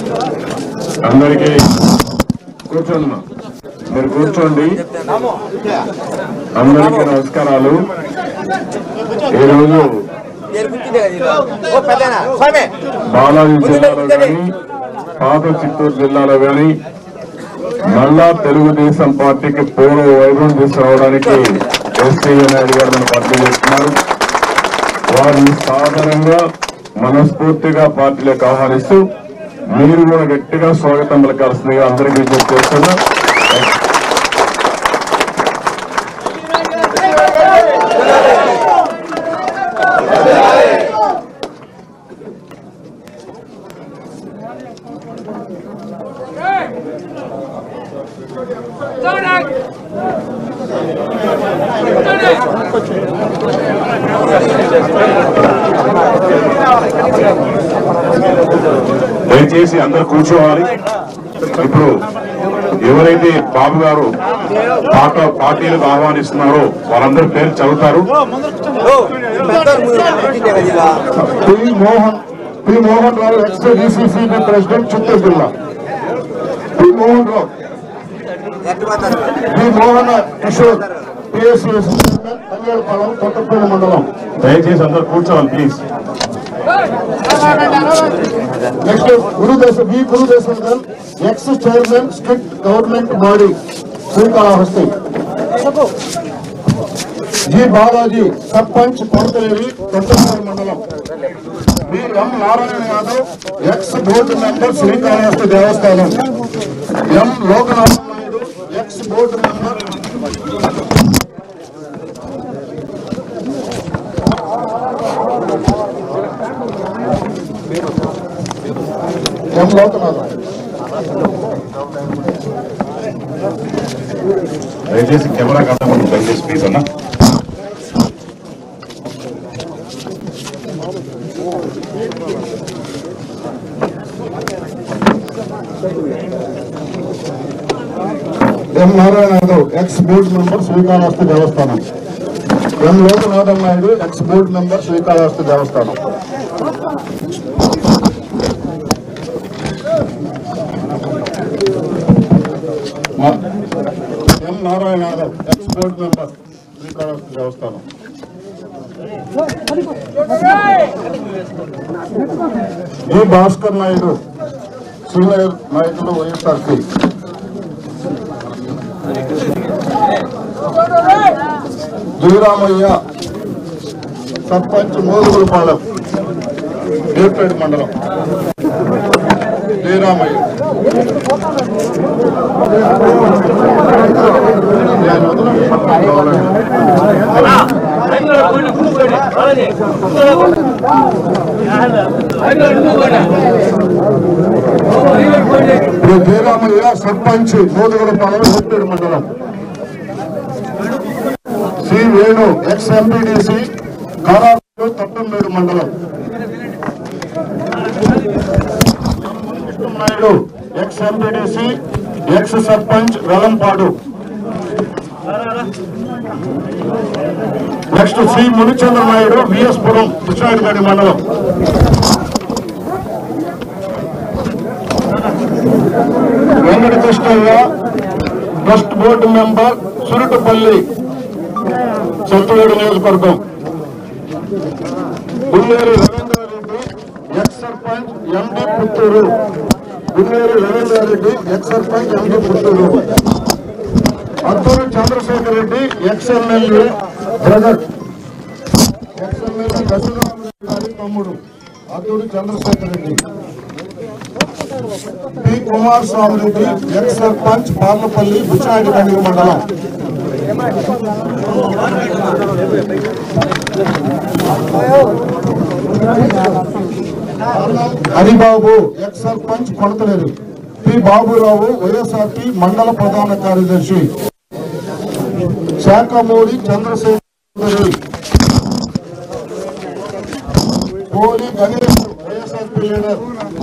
అందరికీ కూర్చోండి మా. మీరు కూర్చోండి అందరికీ నమస్కారాలు ఈరోజు బాలాజీ జిల్లాలో కానీ పాత చిత్తూరు జిల్లాలో కానీ మళ్ళా తెలుగుదేశం పార్టీకి పూర్వ వైభవం తీసుకురావడానికి ఎస్సీ నాయుడు గారు మన పార్టీ చేస్తున్నారు వారిని సాధారణంగా మనస్ఫూర్తిగా పార్టీలోకి ఆహ్వానిస్తూ మీరు కూడా గట్టిగా స్వాగతం పలకాల్సిందిగా అందరికీ విజ్ఞప్తి చేస్తున్నా దయచేసి అందరు కూర్చోవాలి ఇప్పుడు ఎవరైతే బాబు గారు పాట పార్టీలకు ఆహ్వానిస్తున్నారో వాళ్ళందరూ పేరు చదువుతారు P Mohan P Mohan Rao ex DCCB president Chittoor జిల్లా P Mohan Rao P Mohan Kishore PSCS Kalyanapalem Kothapalli మండలం దయచేసి అందరు కూర్చోవాలి ప్లీజ్ నెక్స్ట్ గురుదేశ బి గురుదేశం గన్ ex chairman strict government body Srikalahasti G Balaji sarpanch కొడతలేవి కొత్తపల్లి మండలం B M Narayana Yadav ex board member Srikalahasti Devasthanam M Lokanath Naidu ex board member M Lokanath దయచేసి కెమెరా కట్టమని దయచేసి ప్లీజ్ అన్న M Narayana Yadav ex board member Srikalahasti Devasthanam M Lokanatham Naidu ex board member Srikalahasti Devasthanam మా- M Narayana Yadav ex board member Srikalahasti Devasthanam G Bhaskar Naidu senior నాయకులు YSRC Jayaramaiah sarpanch Modugulapalem Erpeta మండలం జయరామయ్య నేను వదలను. ఇప్పుడు జయరామయ్య సర్పంచ్ మోదుగులపాలెం ఏర్పేట మండలం C Venu ex MPDC Karapur Thappambedu మండలం Naidu ex MPDC ex sarpanch Velampadu next C Munichandra Naidu VS Puram Krishnagiri మండలం Venkata Krishnaiah trust board member Surutupalli Satyavedu నియోజకవర్గం Gunneru Ravindra Reddy ex sarpanch MD Puttur Gunneru Ravindra Reddy ex sarpanch MD Puttur Attur Chandrasekhar Reddy ex MLA brother ex MLA Dasarama Reddy గారి తమ్ముడు అత్తూరు చంద్రశేఖర్ రెడ్డి పి కుమార్ స్వామి రెడ్డి ఎక్స్ సర్పంచ్ పార్లపల్లి బుచ్చాయిగండి మండలం హరిబాబు ఎక్స్ సర్పంచ్ కొడతలేదు పి బాబురావు వైఎస్ఆర్పి మండల ప్రధాన కార్యదర్శి Sakhamuri Chandrasekhar Koli Ganesh YSRP leader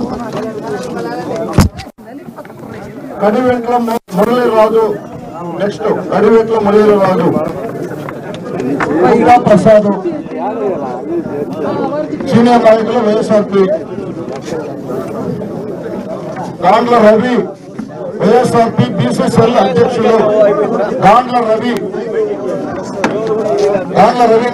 Kadiventla Muraliraju next Kadiventla Muraliraju Raiga Prasad senior నాయకులు YSRP Gandla Ravi YSRP BCCL అధ్యక్షులు Gandla Ravi Gandla Ravi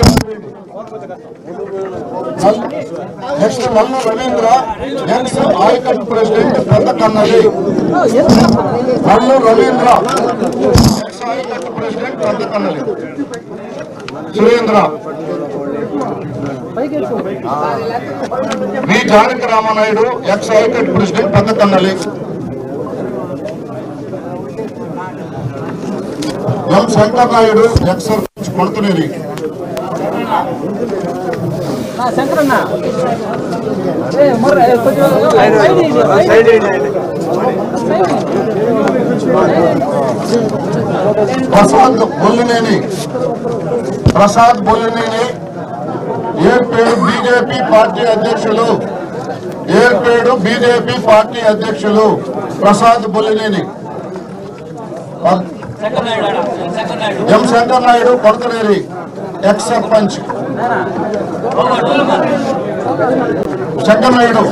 next Nalla Ravindra ex ayacut president Pedda Kannadi Nallu Ravindra ex ayacut president Pedda Kannadi Surendra V Janaki Ramanaidu ex ayacut president Pedda Kannali M Shankar Naidu ex sarpanch Kodutuneri శంకరన్న ఏ మొర్ర కొంచెం సైడ్ ఇది, సైడ్ ఇది. ప్రసాద్ బొల్లినేని ప్రసాద్ బొల్లినేని ఏర్పేడు బీజేపీ పార్టీ అధ్యక్షులు ఏర్పేడు బీజేపీ పార్టీ అధ్యక్షులు ప్రసాద్ బొల్లినేని ఎం శంకర్ నాయుడు కొడతనేరి ఎక్స్ సర్పంచ్ శంకర్ నాయుడు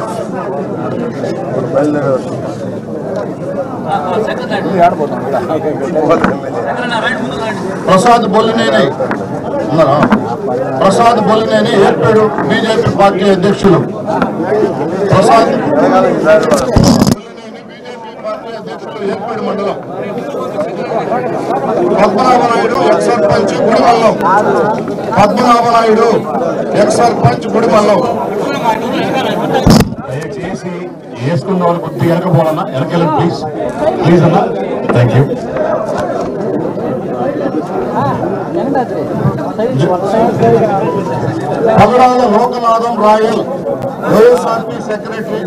ప్రసాద్ బొల్లినేని ఉన్నారా ప్రసాద్ బొల్లినేని ఏర్పేడు బీజేపీ పార్టీ అధ్యక్షులు ప్రసాద్ బొల్లినేని బీజేపీ పార్టీ అధ్యక్షులు ఏర్పేడు మండలం పద్మనాభనాయుడు ఎక్స్ సర్పంచ్ గుడిమల్లం పద్మనాభనాయుడు ఎక్స్ సర్పంచ్ గుడిమల్లం దయచేసి వేసుకున్న వాళ్ళు కొద్దిగా వెనకపోవాలన్నా వెనకెళ్ళండి ప్లీజ్ ప్లీజ్ అన్నా thank you Venkatadri side Pagadala Lokanatham Rayal YSRP secretary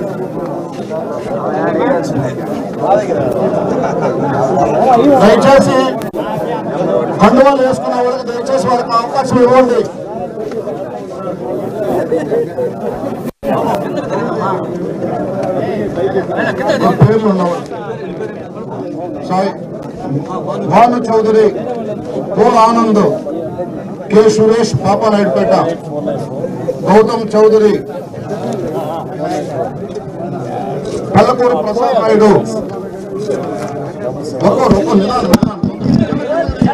దయచేసి కండువాలు వేసుకున్న వాళ్ళకి దయచేసి వాళ్ళకి అవకాశం ఇవ్వండి నా పేర్లు ఉన్నవాళ్ళు సాయి భాను చౌదరి పూల ఆనంద్ కె సురేష్ పాపానాయుడుపేట గౌతమ్ చౌదరి పల్లకూరు ప్రసాద్ నాయుడు ఒక్కరు ఒక్క నిదానం నిదానం.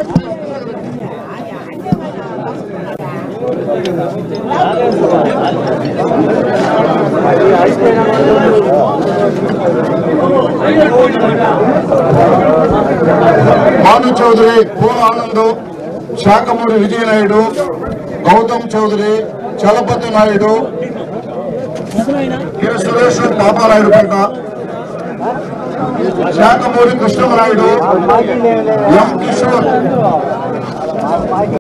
Bhanu Chowdary Pula Anand Sakhamuri Vijayanaidu Gautam Chowdary Chalapathi Naidu K Suresh Papanaidupeta Sakhamuri Krishnamanaidu M Kishore